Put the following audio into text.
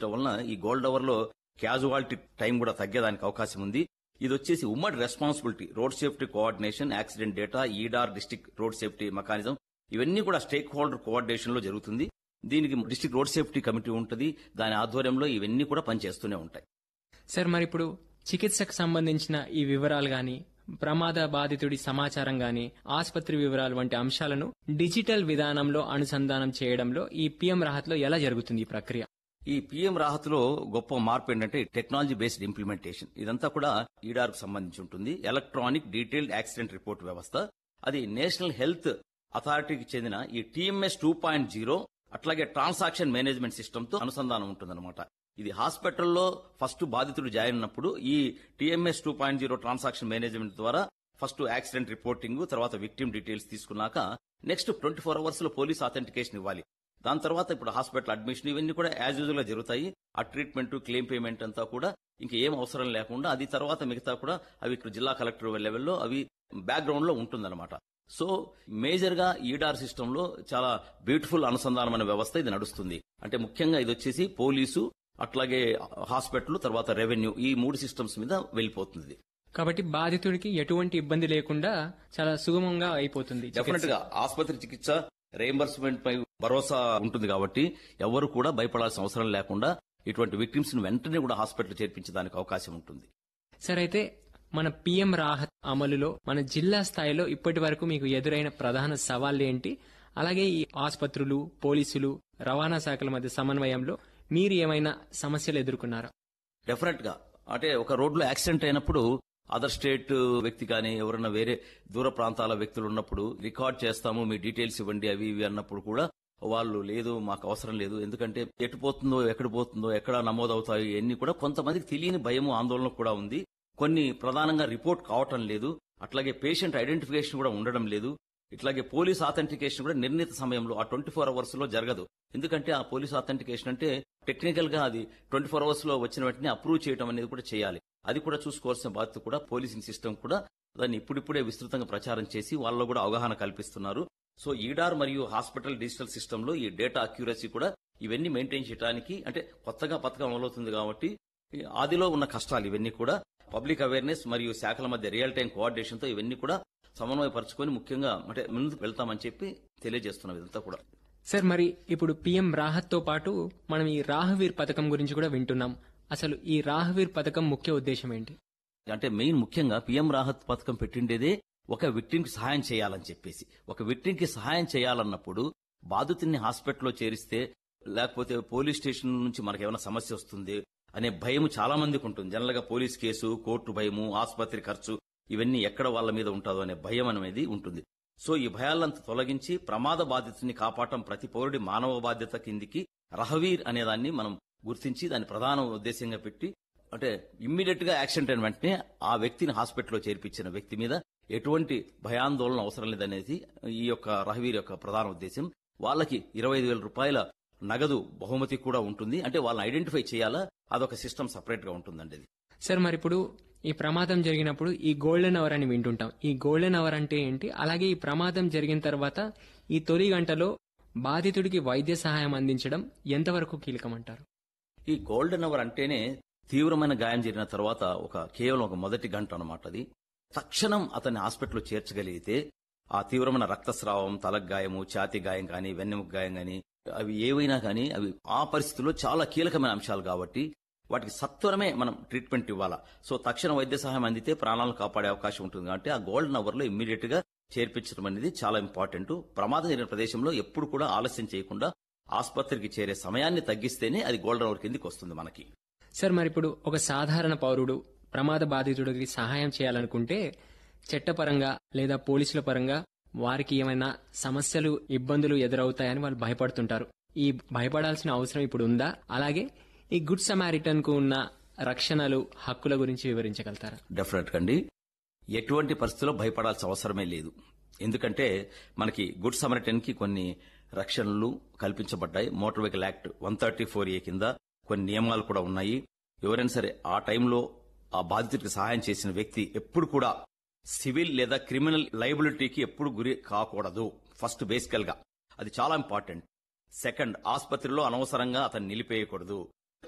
చేయటం వలన ఈ గోల్డ్ అవర్ లో క్యాజువాలిటీ టైం కూడా తగ్గేదానికి అవకాశం ఉంది ఇది వచ్చేసి ఉమ్మడి responsibility road safety coordination accident data eDAR district road safety mechanism ఇవన్నీ కూడా స్టేక్ హోల్డర్ కోఆర్డినేషన్ లో జరుగుతుంది దీనికి డిస్టిక్ రోడ్ సేఫ్టీ కమిటీ ఉంటుంది దాని ఆధ్వర్యంలో ఇవన్నీ కూడా పనిచేస్తూనే ఉంటాయి సార్ మరి ఇప్పుడు చికిత్సకు సంబంధించిన ఈ వివరాలు గాని ప్రమాద బాధితుడి సమాచారం గాని ఆసుపత్రి వివరాలు వంటి అంశాలను డిజిటల్ విధానంలో అనుసంధానం చేయడంలో ఈ పిఎం రాహత్లో ఎలా జరుగుతుంది ఈ ప్రక్రియ ఈ పిఎం రాహత్లో గొప్ప మార్పు ఏంటంటే టెక్నాలజీ బేస్డ్ ఇంప్లిమెంటేషన్ ఇదంతా కూడా ఈడార్ కు సంబంధించి ఉంటుంది ఎలక్ట్రానిక్ డీటెయిల్డ్ యాక్సిడెంట్ రిపోర్ట్ వ్యవస్థ అది నేషనల్ హెల్త్ అథారిటీకి చెందిన ఈ టీఎంఎస్ టూ పాయింట్ జీరో అట్లాగే ట్రాన్సాక్షన్ మేనేజ్మెంట్ సిస్టమ్ తో అనుసంధానం ఉంటుందన్నమాట ఇది హాస్పిటల్లో ఫస్ట్ బాధితుడు జాయిన్ అయినప్పుడు ఈ TMS two point zero transaction management ద్వారా ఫస్ట్ యాక్సిడెంట్ రిపోర్టింగ్ తర్వాత విక్టిమ్ డీటెయిల్స్ తీసుకున్నాక నెక్స్ట్ ట్వంటీ ఫోర్ అవర్స్ లో పోలీస్ అథెంటికేషన్ ఇవ్వాలి దాని తర్వాత ఇప్పుడు హాస్పిటల్ అడ్మిషన్ ఇవన్నీ కూడా యాజ్ యూజువల్ గా జరుగుతాయి ఆ ట్రీట్మెంట్ క్లెయిమ్ పేమెంట్ అంతా కూడా ఇంకా ఏం అవసరం లేకుండా అది తర్వాత మిగతా కూడా అవి ఇక్కడ జిల్లా కలెక్టర్ లెవెల్లో అవి బ్యాక్గ్రౌండ్ లో ఉంటుందన్నమాట సో మేజర్ గా ఈడార్ సిస్టమ్ లో చాలా బ్యూటిఫుల్ అనుసంధానమైన వ్యవస్థ ఇది నడుస్తుంది అంటే ముఖ్యంగా ఇది వచ్చేసి పోలీసు అట్లాగే హాస్పిటల్ తర్వాత రెవెన్యూ ఈ మూడు సిస్టమ్స్ మీద వెళ్ళిపోతుంది కాబట్టి బాధితుడికి ఎటువంటి ఇబ్బంది లేకుండా చాలా సుగమంగా అయిపోతుంది చికిత్స. డెఫినెట్ గా ఆసుపత్రి చికిత్స రీఎంబర్స్మెంట్ పై భరోసా ఉంటుంది కాబట్టి ఎవరు కూడా భయపడాల్సిన అవసరం లేకుండా ఇటువంటి విక్టిమ్స్ ను వెంటనే కూడా హాస్పిటల్ చేర్పించడానికి అవకాశం ఉంటుంది సార్ అయితే మన పిఎం రాహత్ అమలులో మన జిల్లా స్థాయిలో ఇప్పటి వరకు మీకు ఎదురైన ప్రధాన సవాళ్లు ఏంటి అలాగే ఈ ఆసుపత్రులు పోలీసులు రవాణా శాఖల మధ్య సమన్వయంలో మీరు ఏమైనా సమస్యలు ఎదుర్కొన్నారా డెఫినెట్ గా అంటే ఒక రోడ్లో యాక్సిడెంట్ అయినప్పుడు అదర్ స్టేట్ వ్యక్తి కానీ ఎవరైనా వేరే దూర ప్రాంతాల వ్యక్తులు ఉన్నప్పుడు రికార్డ్ చేస్తాము మీ డీటెయిల్స్ ఇవ్వండి అవి ఇవి అన్నప్పుడు కూడా వాళ్ళు లేదు మాకు అవసరం లేదు ఎందుకంటే ఎటు పోతుందో ఎక్కడ పోతుందో ఎక్కడ నమోదవుతాయి ఇవన్నీ కూడా కొంతమందికి తెలియని భయము ఆందోళన కూడా ఉంది కొన్ని ప్రధానంగా రిపోర్ట్ కావటం లేదు అట్లాగే పేషెంట్ ఐడెంటిఫికేషన్ కూడా ఉండడం లేదు ఇట్లాగే పోలీస్ ఆథెంటికేషన్ కూడా నిర్ణీత సమయంలో ఆ ట్వంటీ ఫోర్ అవర్స్ లో జరగదు ఎందుకంటే ఆ పోలీస్ ఆథెంటికేషన్ అంటే టెక్నికల్ గా అది ట్వంటీ ఫోర్ అవర్స్ లో వచ్చిన వెంటనే అప్రూవ్ చేయడం అనేది కూడా చేయాలి అది కూడా చూసుకోవాల్సిన బాధ్యత కూడా పోలీసింగ్ సిస్టమ్ కూడా దాన్ని ఇప్పుడిప్పుడే విస్తృతంగా ప్రచారం చేసి వాళ్ళలో కూడా అవగాహన కల్పిస్తున్నారు సో ఈడార్ మరియు హాస్పిటల్ డిజిటల్ సిస్టమ్ లో ఈ డేటా అక్యూరసీ కూడా ఇవన్నీ మెయింటైన్ చేయడానికి అంటే కొత్తగా పథకం అమలవుతుంది కాబట్టి ఈ ఆదిలో ఉన్న కష్టాలు ఇవన్నీ కూడా పబ్లిక్ అవేర్నెస్ మరియు శాఖల మధ్య రియల్ టైం కోఆర్డినేషన్ తో ఇవన్నీ కూడా సమన్వయపరచుకొని ముఖ్యంగా అంటే ముందుకు వెళ్తామని చెప్పి తెలియజేస్తున్నాం ఇదంతా కూడా సార్ మరి ఇప్పుడు పిఎం రాహత్ తో పాటు మనం ఈ రాహవీర్ పథకం గురించి కూడా వింటున్నాం అసలు ఈ రాహవీర్ పథకం ముఖ్య ఉద్దేశం ఏంటి అంటే మెయిన్ ముఖ్యంగా పిఎం రాహత్ పథకం పెట్టిండేదే ఒక విక్టిమ్ కి సహాయం చేయాలని చెప్పేసి ఒక విక్టిమ్ కి సహాయం చేయాలన్నప్పుడు బాధితుడిని హాస్పిటల్లో చేరిస్తే లేకపోతే పోలీస్ స్టేషన్ నుంచి మనకు ఏమైనా సమస్య వస్తుంది అనే భయం చాలా మందికి ఉంటుంది జనరల్ గా పోలీస్ కేసు కోర్టు భయము ఆసుపత్రి ఖర్చు ఇవన్నీ ఎక్కడ వాళ్ళ మీద ఉంటుందో అనే భయం అనేది ఉంటుంది సో ఈ భయాలంతా తొలగించి ప్రమాద బాధితుని కాపాడటం ప్రతి పౌరుడి మానవ బాధ్యత కిందికి రహవీర్ అనే దాన్ని మనం గుర్తించి దాని ప్రధాన ఉద్దేశంగా పెట్టి అంటే ఇమ్మీడియట్ గా యాక్సిడెంట్ అయిన వెంటనే ఆ వ్యక్తిని హాస్పిటల్లో చేర్పించిన వ్యక్తి మీద ఎటువంటి భయాందోళన అవసరం లేదనేది ఈ యొక్క రహవీర్ యొక్క ప్రధాన ఉద్దేశం వాళ్ళకి ఇరవై ఐదు వేల రూపాయల నగదు బహుమతి కూడా ఉంటుంది అంటే వాళ్ళని ఐడెంటిఫై చేయాలా అదొక సిస్టమ్ సపరేట్ గా ఉంటుందండి ఇది సార్ మరి ఇప్పుడు ఈ ప్రమాదం జరిగినప్పుడు ఈ గోల్డెన్ అవర్ అని వింటుంటాం ఈ గోల్డెన్ అవర్ అంటే ఏంటి అలాగే ఈ ప్రమాదం జరిగిన తర్వాత ఈ తొలి గంటలో బాధితుడికి వైద్య సహాయం అందించడం ఎంతవరకు కీలకం అంటారు ఈ గోల్డెన్ అవర్ అంటేనే తీవ్రమైన గాయం జరిగిన తర్వాత ఒక కేవలం ఒక మొదటి గంట అన్నమాట అది తక్షణం అతన్ని హాస్పిటల్లో చేర్చగలిగితే ఆ తీవ్రమైన రక్తస్రావం తలకు గాయము ఛాతి గాయం కానీ వెన్నెముక గాయం కానీ అవి ఏవైనా కానీ అవి ఆ పరిస్థితుల్లో చాలా కీలకమైన అంశాలు కాబట్టి వాటికి సత్వరమే మనం ట్రీట్మెంట్ ఇవ్వాలా సో తక్షణ వైద్య సహాయం అందితే ప్రాణాలను కాపాడే అవకాశం ఉంటుంది కాబట్టి ఆ గోల్డెన్ అవర్ లో ఇమ్మీడియట్ గా చేర్పించడం అనేది చాలా ఇంపార్టెంట్ ప్రమాదం జరిగిన ప్రదేశంలో ఎప్పుడు కూడా ఆలస్యం చేయకుండా ఆసుపత్రికి చేరే సమయాన్ని తగ్గిస్తేనే అది గోల్డెన్ అవర్ కిందికి వస్తుంది మనకి సార్ మరి ఇప్పుడు ఒక సాధారణ పౌరుడు ప్రమాద బాధితుడికి సహాయం చేయాలనుకుంటే చట్టపరంగా లేదా పోలీసుల పరంగా వారికి ఏమైనా సమస్యలు ఇబ్బందులు ఎదురవుతాయని వాళ్ళు భయపడుతుంటారు ఈ భయపడాల్సిన అవసరం ఇప్పుడు ఉందా అలాగే ఈ గుడ్ సమారిటన్ కు ఉన్న రక్షణలు హక్కుల గురించి వివరించగలుగుతారా డెఫినెట్ అండి ఎటువంటి పరిస్థితుల్లో భయపడాల్సిన అవసరమే లేదు ఎందుకంటే మనకి గుడ్ సమరిటన్ కి కొన్ని రక్షణలు కల్పించబడ్డాయి motor vehicle act one thirty four A కింద కొన్ని నియమాలు కూడా ఉన్నాయి ఎవరైనా సరే ఆ టైంలో ఆ బాధితుడికి సహాయం చేసిన వ్యక్తి ఎప్పుడు కూడా సివిల్ లేదా క్రిమినల్ లైబిలిటీకి ఎప్పుడు గురి కాకూడదు ఫస్ట్ బేసికల్ గా అది చాలా ఇంపార్టెంట్ సెకండ్ ఆసుపత్రిలో అనవసరంగా అతను నిలిపేయకూడదు